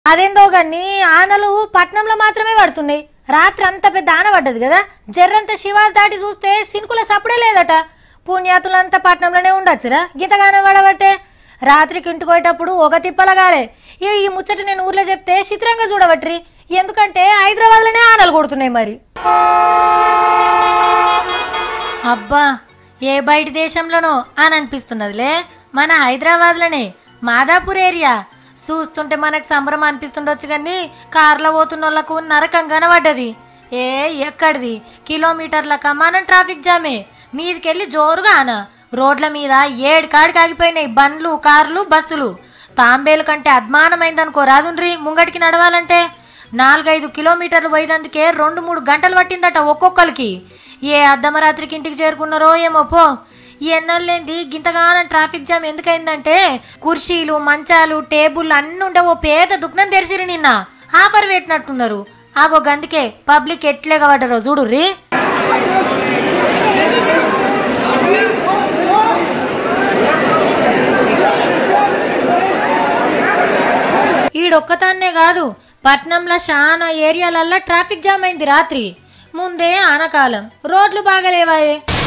అదేందో గాని ఆనలు పట్నంలో మాత్రమే పడుతున్నాయి రాత్రి అంత పెద్ద ఆన పడ్డది కదా జర్రంత శివారు దాటి చూస్తే సినుకుల సప్పుడే లేదట పుణ్యాతులంతా పట్నంలోనే ఉండొచ్చురా గీతగానే పడబట్టే రాత్రికి ఇంటికి పోయేటప్పుడు ఒక తిప్పలగాలే ఇక ఈ ముచ్చట నేను ఊర్లో చెప్తే చిత్రంగా చూడబట్రి ఎందుకంటే హైదరాబాద్లోనే ఆనలు కొడుతున్నాయి మరి అబ్బా ఏ బయట దేశంలోనో అని అనిపిస్తున్నదిలే మన హైదరాబాద్లోనే మాదాపూర్ ఏరియా చూస్తుంటే మనకు సంబరం అనిపిస్తుండొచ్చు కానీ కార్లో పోతున్న వాళ్ళకు నరకం కనబడ్డది ఏ ఎక్కడిది కిలోమీటర్లక మనం ట్రాఫిక్ జామే మీదికెళ్ళి జోరుగా ఆన రోడ్ల మీద ఏడు కాడికి ఆగిపోయినాయి బండ్లు కార్లు బస్సులు తాంబేలు కంటే అద్మానమైందనుకో రాదుండ్రి ముంగటికి నడవాలంటే నాలుగైదు కిలోమీటర్లు పోయినందుకే రెండు మూడు గంటలు పట్టిందట ఒక్కొక్కరికి ఏ అర్ధమరాత్రికి ఇంటికి చేరుకున్నారో ఏమో పో ఈ ఎన్నోళ్ళేంది గింతగానం ట్రాఫిక్ జామ్ ఎందుకైందంటే కుర్చీలు మంచాలు టేబుల్ అన్నీ ఉండే ఓ పేద దుఃఖం తెరిసిరు నిన్న ఆఫర్ పెట్టినట్టున్నారు ఆగో గందుకే పబ్లిక్ ఎట్లే కాబట్టరో చూడుర్రి ఈడొక్కతాన్నే కాదు పట్నంలో చాలా ఏరియాలల్లో ట్రాఫిక్ జామ్ అయింది రాత్రి ముందే ఆనకాలం రోడ్లు బాగలేవాయే